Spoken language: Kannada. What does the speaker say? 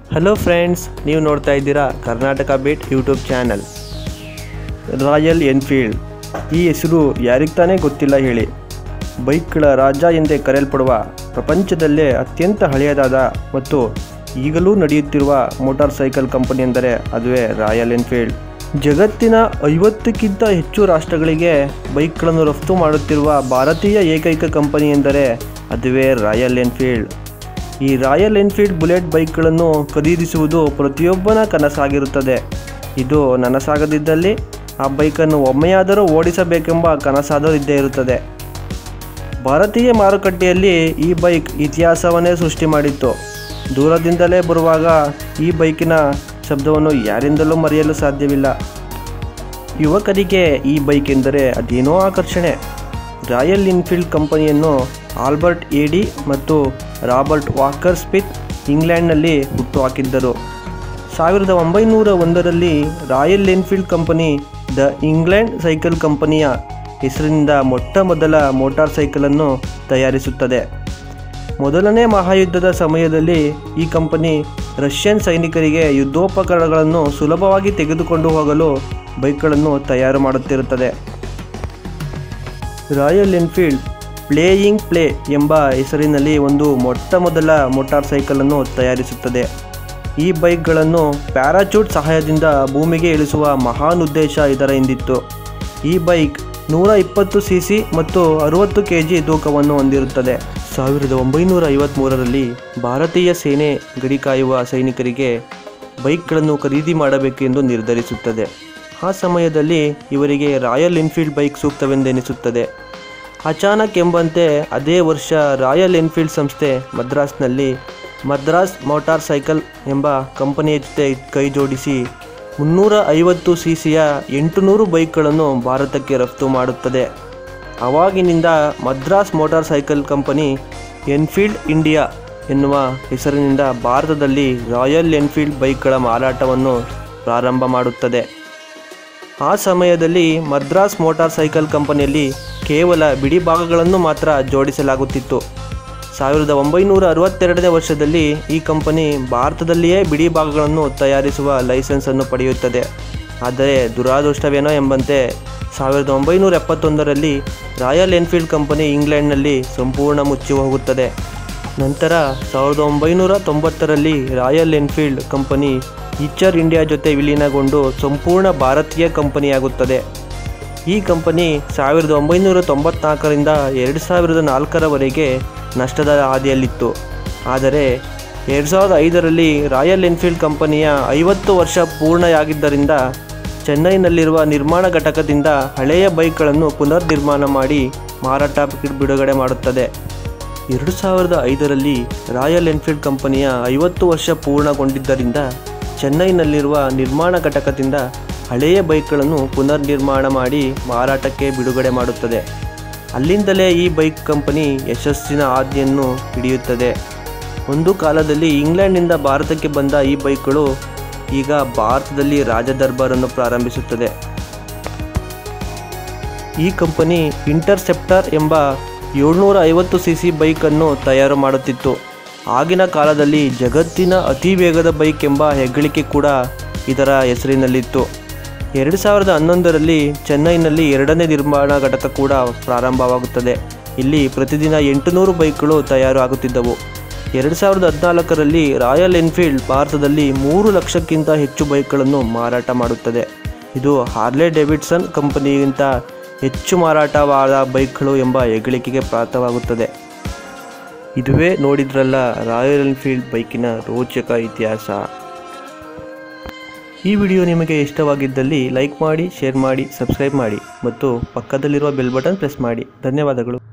ಹಲೋ ಫ್ರೆಂಡ್ಸ್ ನೀವು ನೋಡ್ತಾ ಇದ್ದೀರಾ Karnataka beat YouTube channel Royal Enfield ಈ ಹೆಸರು ಯಾರಿಗೆ ತಾನೇ ಗೊತ್ತಿಲ್ಲ ಹೇಳಿ ಬೈಕ್ಗಳ ರಾಜ ಎಂದೇ ಕರೆಯಲ್ಪಡುವ ಪ್ರಪಂಚದಲ್ಲೇ ಅತ್ಯಂತ ಹಳೆಯದಾದ ಮತ್ತು ಈಗಲೂ ನಡೆಯುತ್ತಿರುವ ಮೋಟಾರ್ ಸೈಕಲ್ ಕಂಪನಿ ಎಂದರೆ ಅದುವೇ ರಾಯಲ್ ಎನ್ಫೀಲ್ಡ್ ಜಗತ್ತಿನ ಐವತ್ತಕ್ಕಿಂತ ಹೆಚ್ಚು ರಾಷ್ಟ್ರಗಳಿಗೆ ಬೈಕ್ಗಳನ್ನು ರಫ್ತು ಮಾಡುತ್ತಿರುವ ಭಾರತೀಯ ಏಕೈಕ ಕಂಪನಿ ಎಂದರೆ ಅದುವೇ ರಾಯಲ್ ಎನ್ಫೀಲ್ಡ್ ಈ ರಾಯಲ್ ಎನ್ಫೀಲ್ಡ್ ಬುಲೆಟ್ ಬೈಕ್ಗಳನ್ನು ಖರೀದಿಸುವುದು ಪ್ರತಿಯೊಬ್ಬನ ಕನಸಾಗಿರುತ್ತದೆ ಇದು ನನಸಾಗದಿದ್ದಲ್ಲಿ ಆ ಬೈಕನ್ನು ಒಮ್ಮೆಯಾದರೂ ಓಡಿಸಬೇಕೆಂಬ ಕನಸಾದರೂ ಇದ್ದೇ ಇರುತ್ತದೆ ಭಾರತೀಯ ಮಾರುಕಟ್ಟೆಯಲ್ಲಿ ಈ ಬೈಕ್ ಇತಿಹಾಸವನ್ನೇ ಸೃಷ್ಟಿ ಮಾಡಿತ್ತು ದೂರದಿಂದಲೇ ಬರುವಾಗ ಈ ಬೈಕಿನ ಶಬ್ದವನ್ನು ಯಾರಿಂದಲೂ ಮರೆಯಲು ಸಾಧ್ಯವಿಲ್ಲ ಯುವಕರಿಗೆ ಈ ಬೈಕ್ ಎಂದರೆ ಅದೇನೋ ಆಕರ್ಷಣೆ ರಾಯಲ್ ಇನ್ಫೀಲ್ಡ್ ಕಂಪನಿಯನ್ನು ಆಲ್ಬರ್ಟ್ ಎಡಿ ಮತ್ತು ರಾಬರ್ಟ್ ವಾಕರ್ ಸ್ಮಿತ್ ಇಂಗ್ಲೆಂಡ್ನಲ್ಲಿ ಹುಟ್ಟುಹಾಕಿದ್ದರು ಸಾವಿರದ ಒಂಬೈನೂರ ಒಂದರಲ್ಲಿ Royal Enfield company the England cycle ಕಂಪನಿಯ ಹೆಸರಿನಿಂದ ಮೊಟ್ಟ ಮೊದಲ ಮೋಟಾರ್ ಸೈಕಲನ್ನು ತಯಾರಿಸುತ್ತದೆ ಮೊದಲನೇ ಮಹಾಯುದ್ಧದ ಸಮಯದಲ್ಲಿ ಈ ಕಂಪನಿ ರಷ್ಯನ್ ಸೈನಿಕರಿಗೆ ಯುದ್ಧೋಪಕರಣಗಳನ್ನು ಸುಲಭವಾಗಿ ತೆಗೆದುಕೊಂಡು ಹೋಗಲು ಬೈಕ್ಗಳನ್ನು ತಯಾರು ಮಾಡುತ್ತಿರುತ್ತದೆ ರಾಯಲ್ ಎನ್ಫೀಲ್ಡ್ ಪ್ಲೇಯಿಂಗ್ ಪ್ಲೇ ಎಂಬ ಹೆಸರಿನಲ್ಲಿ ಒಂದು ಮೊಟ್ಟ ಮೊದಲ ಮೋಟಾರ್ ಸೈಕಲನ್ನು ತಯಾರಿಸುತ್ತದೆ ಈ ಬೈಕ್ಗಳನ್ನು ಪ್ಯಾರಾಚೂಟ್ ಸಹಾಯದಿಂದ ಭೂಮಿಗೆ ಇಳಿಸುವ ಮಹಾನ್ ಉದ್ದೇಶ ಇದರ ಹಿಂದಿತ್ತು ಈ ಬೈಕ್ ನೂರ ಇಪ್ಪತ್ತು ಸಿ ಸಿ ಮತ್ತು ಅರುವತ್ತು ಕೆ ಜಿ ತೂಕವನ್ನು ಹೊಂದಿರುತ್ತದೆ ಸಾವಿರದ ಒಂಬೈನೂರ ಐವತ್ತ್ಮೂರರಲ್ಲಿ ಭಾರತೀಯ ಸೇನೆ ಗಡಿ ಕಾಯುವ ಸೈನಿಕರಿಗೆ ಬೈಕ್ಗಳನ್ನು ಖರೀದಿ ಮಾಡಬೇಕೆಂದು ನಿರ್ಧರಿಸುತ್ತದೆ ಆ ಸಮಯದಲ್ಲಿ ಇವರಿಗೆ ರಾಯಲ್ ಎನ್ಫೀಲ್ಡ್ ಬೈಕ್ ಸೂಕ್ತವೆಂದೆನಿಸುತ್ತದೆ ಅಚಾನಕ್ ಎಂಬಂತೆ ಅದೇ ವರ್ಷ ರಾಯಲ್ ಎನ್ಫೀಲ್ಡ್ ಸಂಸ್ಥೆ ಮದ್ರಾಸ್ನಲ್ಲಿ ಮದ್ರಾಸ್ ಮೋಟಾರ್ ಸೈಕಲ್ ಎಂಬ ಕಂಪನಿಯ ಜೊತೆ ಕೈ ಜೋಡಿಸಿ ಮುನ್ನೂರ ಐವತ್ತು ಸಿ ಸಿಯ ಎಂಟುನೂರು ಬೈಕ್ಗಳನ್ನು ಭಾರತಕ್ಕೆ ರಫ್ತು ಮಾಡುತ್ತದೆ ಅವಾಗಿನಿಂದ Madras motor cycle company Enfield India ಎನ್ನುವ ಹೆಸರಿನಿಂದ ಭಾರತದಲ್ಲಿ ರಾಯಲ್ ಎನ್ಫೀಲ್ಡ್ ಬೈಕ್ಗಳ ಮಾರಾಟವನ್ನು ಪ್ರಾರಂಭ ಮಾಡುತ್ತದೆ ಆ ಸಮಯದಲ್ಲಿ ಮದ್ರಾಸ್ ಮೋಟಾರ್ ಸೈಕಲ್ ಕಂಪನಿಯಲ್ಲಿ ಕೇವಲ ಬಿಡಿ ಭಾಗಗಳನ್ನು ಮಾತ್ರ ಜೋಡಿಸಲಾಗುತ್ತಿತ್ತು ಸಾವಿರದ ಒಂಬೈನೂರ ಅರವತ್ತೆರಡನೇ ವರ್ಷದಲ್ಲಿ ಈ ಕಂಪನಿ ಭಾರತದಲ್ಲಿಯೇ ಬಿಡಿ ಭಾಗಗಳನ್ನು ತಯಾರಿಸುವ ಲೈಸೆನ್ಸನ್ನು ಪಡೆಯುತ್ತದೆ ಆದರೆ ದುರಾದೃಷ್ಟವೇನೋ ಎಂಬಂತೆ ಸಾವಿರದ ಒಂಬೈನೂರ ಎಪ್ಪತ್ತೊಂದರಲ್ಲಿ ರಾಯಲ್ ಎನ್ಫೀಲ್ಡ್ ಕಂಪನಿ ಇಂಗ್ಲೆಂಡ್ನಲ್ಲಿ ಸಂಪೂರ್ಣ ಮುಚ್ಚಿ ಹೋಗುತ್ತದೆ ನಂತರ ಸಾವಿರದ ಒಂಬೈನೂರ ತೊಂಬತ್ತರಲ್ಲಿ Royal Enfield company Eicher India ಜೊತೆ ವಿಲೀನಗೊಂಡು ಸಂಪೂರ್ಣ ಭಾರತೀಯ ಕಂಪನಿಯಾಗುತ್ತದೆ ಈ ಕಂಪನಿ ಸಾವಿರದ ಒಂಬೈನೂರ ತೊಂಬತ್ನಾಲ್ಕರಿಂದ ಎರಡು ಸಾವಿರದ ನಾಲ್ಕರವರೆಗೆ ನಷ್ಟದ ಹಾದಿಯಲ್ಲಿತ್ತು ಆದರೆ ಎರಡು ಸಾವಿರದ ಐದರಲ್ಲಿ ರಾಯಲ್ ಎನ್ಫೀಲ್ಡ್ ಕಂಪನಿಯ ಐವತ್ತು ವರ್ಷ ಪೂರ್ಣಯಾಗಿದ್ದರಿಂದ ಚೆನ್ನೈನಲ್ಲಿರುವ ನಿರ್ಮಾಣ ಘಟಕದಿಂದ ಹಳೆಯ ಬೈಕ್ಗಳನ್ನು ಪುನರ್ ನಿರ್ಮಾಣ ಮಾಡಿ ಮಾರಾಟ ಬಿಡುಗಡೆ ಮಾಡುತ್ತದೆ ಎರಡು ಸಾವಿರದ ಐದರಲ್ಲಿ ರಾಯಲ್ ಎನ್ಫೀಲ್ಡ್ ಕಂಪನಿಯ ಐವತ್ತು ವರ್ಷ ಪೂರ್ಣಗೊಂಡಿದ್ದರಿಂದ ಚೆನ್ನೈನಲ್ಲಿರುವ ನಿರ್ಮಾಣ ಘಟಕದಿಂದ ಹಳೆಯ ಬೈಕ್ಗಳನ್ನು ಪುನರ್ ನಿರ್ಮಾಣ ಮಾಡಿ ಮಾರಾಟಕ್ಕೆ ಬಿಡುಗಡೆ ಮಾಡುತ್ತದೆ ಅಲ್ಲಿಂದಲೇ ಈ ಬೈಕ್ ಕಂಪನಿ ಯಶಸ್ಸಿನ ಹಾದಿಯನ್ನು ಹಿಡಿಯುತ್ತದೆ ಒಂದು ಕಾಲದಲ್ಲಿ ಇಂಗ್ಲೆಂಡ್ನಿಂದ ಭಾರತಕ್ಕೆ ಬಂದ ಈ ಬೈಕ್ಗಳು ಈಗ ಭಾರತದಲ್ಲಿ ರಾಜದರ್ಬಾರನ್ನು ಪ್ರಾರಂಭಿಸುತ್ತದೆ ಈ ಕಂಪನಿ ಇಂಟರ್ಸೆಪ್ಟರ್ ಎಂಬ ಏಳ್ನೂರ ಐವತ್ತು ಸಿ ಸಿ ಬೈಕನ್ನು ತಯಾರು ಮಾಡುತ್ತಿತ್ತು ಆಗಿನ ಕಾಲದಲ್ಲಿ ಜಗತ್ತಿನ ಅತಿ ವೇಗದ ಬೈಕ್ ಎಂಬ ಹೆಗ್ಗಳಿಕೆ ಕೂಡ ಇದರ ಹೆಸರಿನಲ್ಲಿತ್ತು ಎರಡು ಸಾವಿರದ ಹನ್ನೊಂದರಲ್ಲಿ ಚೆನ್ನೈನಲ್ಲಿ ಎರಡನೇ ನಿರ್ಮಾಣ ಘಟಕ ಕೂಡ ಪ್ರಾರಂಭವಾಗುತ್ತದೆ ಇಲ್ಲಿ ಪ್ರತಿದಿನ ಎಂಟುನೂರು ಬೈಕ್ಗಳು ತಯಾರು ಆಗುತ್ತಿದ್ದವು ಎರಡು ಸಾವಿರದ ಹದಿನಾಲ್ಕರಲ್ಲಿ ರಾಯಲ್ ಎನ್ಫೀಲ್ಡ್ ಭಾರತದಲ್ಲಿ ಮೂರು ಲಕ್ಷಕ್ಕಿಂತ ಹೆಚ್ಚು ಬೈಕ್ಗಳನ್ನು ಮಾರಾಟ ಮಾಡುತ್ತದೆ ಇದು ಹಾರ್ಲೆ ಡೇವಿಡ್ಸನ್ ಕಂಪನಿಗಿಂತ ಹೆಚ್ಚು ಮಾರಾಟವಾದ ಬೈಕ್ಗಳು ಎಂಬ ಹೆಗ್ಗಳಿಕೆಗೆ ಪ್ರಾಪ್ತವಾಗುತ್ತದೆ ಇದುವೇ ನೋಡಿದ್ರಲ್ಲ ರಾಯಲ್ ಎನ್ಫೀಲ್ಡ್ ಬೈಕಿನ ರೋಚಕ ಇತಿಹಾಸ ಈ ವಿಡಿಯೋ ನಿಮಗೆ ಇಷ್ಟವಾಗಿದ್ದಲ್ಲಿ ಲೈಕ್ ಮಾಡಿ ಶೇರ್ ಮಾಡಿ ಸಬ್ಸ್ಕ್ರೈಬ್ ಮಾಡಿ ಮತ್ತು ಪಕ್ಕದಲ್ಲಿರುವ ಬೆಲ್ ಬಟನ್ ಪ್ರೆಸ್ ಮಾಡಿ ಧನ್ಯವಾದಗಳು